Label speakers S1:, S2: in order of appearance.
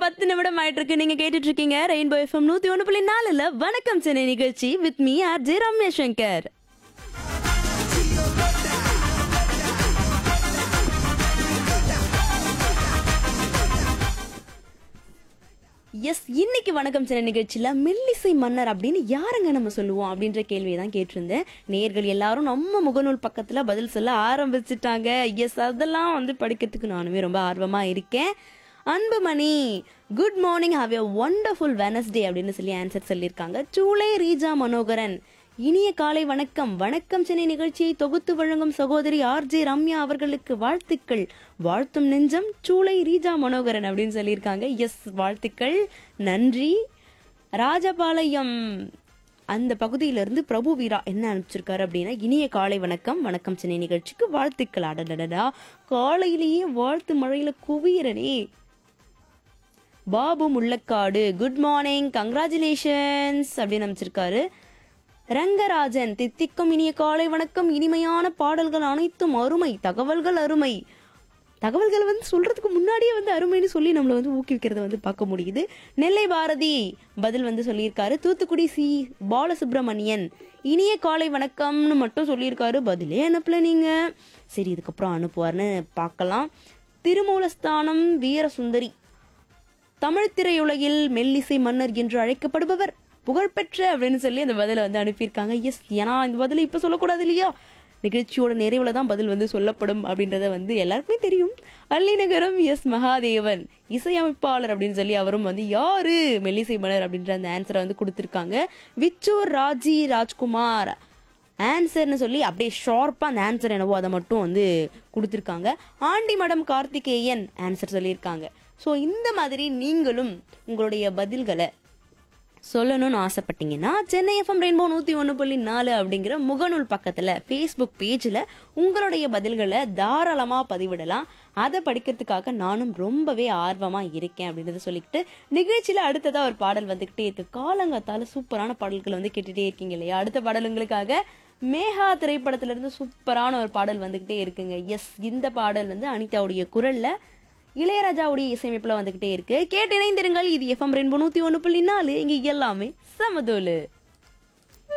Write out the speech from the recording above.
S1: பத்து நிமிடம் ஆயிட்டு இருக்கு நீங்க கேட்டுட்டு இருக்கீங்க ரெயின்போ எஃப்எம் நூத்தி ஒண்ணு புள்ளி நாலுல வணக்கம் சென்னை நிகழ்ச்சி with me R J Ramesh Shankar S இன்னைக்கு வணக்கம் சென்னை நிகழ்ச்சியில மெல்லிசை மன்னர் அப்படின்னு யாருங்க நம்ம சொல்லுவோம் அப்படின்ற கேள்வியை தான் கேட்டிருந்தேன் நேர்கள் எல்லாரும் நம்ம முகநூல் பக்கத்துல பதில் சொல்ல ஆரம்பிச்சிட்டாங்க எஸ் அதெல்லாம் வந்து படிக்கிறதுக்கு நானுமே ரொம்ப ஆர்வமா இருக்கேன் Anbumani good morning have a wonderful Wednesday அப்படின்னு சொல்லி ஆன்சர் சொல்லியிருக்காங்க சூளை ரீஜா மனோகரன் இனிய காலை வணக்கம் வணக்கம் சென்னை நிகழ்ச்சியை தொகுத்து வழங்கும் சகோதரி ஆர்ஜே ரம்யா அவர்களுக்கு வாழ்த்துக்கள் வாழ்த்தும் நெஞ்சம் சூளை ரீஜா மனோகரன் அப்படின்னு சொல்லியிருக்காங்க எஸ் வாழ்த்துக்கள் நன்றி ராஜபாளையம் அந்த பகுதியிலிருந்து பிரபு வீரா என்ன அனுப்பிச்சிருக்காரு அப்படின்னா இனிய காலை வணக்கம் வணக்கம் சென்னை நிகழ்ச்சிக்கு வாழ்த்துக்கள் அடடடடா காலையிலேயே வாழ்த்து மழையில குவியறனே Babu Mullakadu good morning congratulations அப்படின்னு அமைச்சிருக்காரு ரங்கராஜன் தித்திக்கும் இனிய காலை வணக்கம் இனிமையான பாடல்கள் அனைத்தும் அருமை தகவல்கள் அருமை தகவல்கள் வந்து சொல்றதுக்கு முன்னாடியே வந்து அருமைன்னு சொல்லி நம்மளை வந்து ஊக்குவிக்கிறத வந்து பார்க்க முடியுது நெல்லை பாரதி பதில் வந்து சொல்லியிருக்காரு தூத்துக்குடி சி பாலசுப்ரமணியன் இனிய காலை வணக்கம்னு மட்டும் சொல்லியிருக்காரு பதிலே அனுப்பல நீங்க சரி இதுக்கப்புறம் அனுப்புவார்னு பார்க்கலாம் திருமூலஸ்தானம் வீரசுந்தரி தமிழ் திரையுலகில் மெல்லிசை மன்னர் என்று அழைக்கப்படுபவர் புகழ்பெற்ற அப்படின்னு சொல்லி அந்த பதிலை வந்து அனுப்பியிருக்காங்க எஸ் ஏன்னா இந்த பதிலை இப்போ சொல்லக்கூடாது இல்லையா நிகழ்ச்சியோட நிறைவுல தான் பதில் வந்து சொல்லப்படும் அப்படின்றத வந்து எல்லாருக்குமே தெரியும் அள்ளிநகரம் எஸ் மகாதேவன் இசையமைப்பாளர் அப்படின்னு சொல்லி அவரும் வந்து யாரு மெல்லிசை மன்னர் அப்படின்ற அந்த ஆன்சரை வந்து கொடுத்துருக்காங்க விச்சூர் ராஜி ராஜ்குமார் ஆன்சர்னு சொல்லி அப்படியே ஷார்ப்பாக அந்த ஆன்சர் என்னவோ அதை மட்டும் வந்து கொடுத்துருக்காங்க ஆண்டி மடம் கார்த்திகேயன் ஆன்சர் சொல்லியிருக்காங்க ஸோ இந்த மாதிரி நீங்களும் உங்களுடைய பதில்களை சொல்லணும்னு ஆசைப்பட்டீங்கன்னா சென்னை எஃப்எம் ரெயின்போ நூற்றி ஒன்று புள்ளி நாலு அப்படிங்கிற முகநூல் பக்கத்தில் ஃபேஸ்புக் பேஜில் உங்களுடைய பதில்களை தாராளமாக பதிவிடலாம் அதை படிக்கிறதுக்காக நானும் ரொம்பவே ஆர்வமாக இருக்கேன் அப்படின்றத சொல்லிக்கிட்டு நிகழ்ச்சியில் அடுத்ததாக ஒரு பாடல் வந்துக்கிட்டே இருக்கு காலங்காத்தால சூப்பரான பாடல்களை வந்து கேட்டுகிட்டே இருக்கீங்க இல்லையா அடுத்த பாடல் உங்களுக்காக மேகா திரைப்படத்திலிருந்து சூப்பரான ஒரு பாடல் வந்துக்கிட்டே இருக்குங்க எஸ் இந்த பாடல் வந்து அனிதாவுடைய குரலில் இளையராஜாவுடைய இசையமைப்புல வந்துகிட்டே இருக்கு கேட்டு இணைந்திருங்கள் இது எஃப்எம் ரெண்டு நூத்தி ஒன்று புள்ளி நாலு இங்க எல்லாமே சமதோலு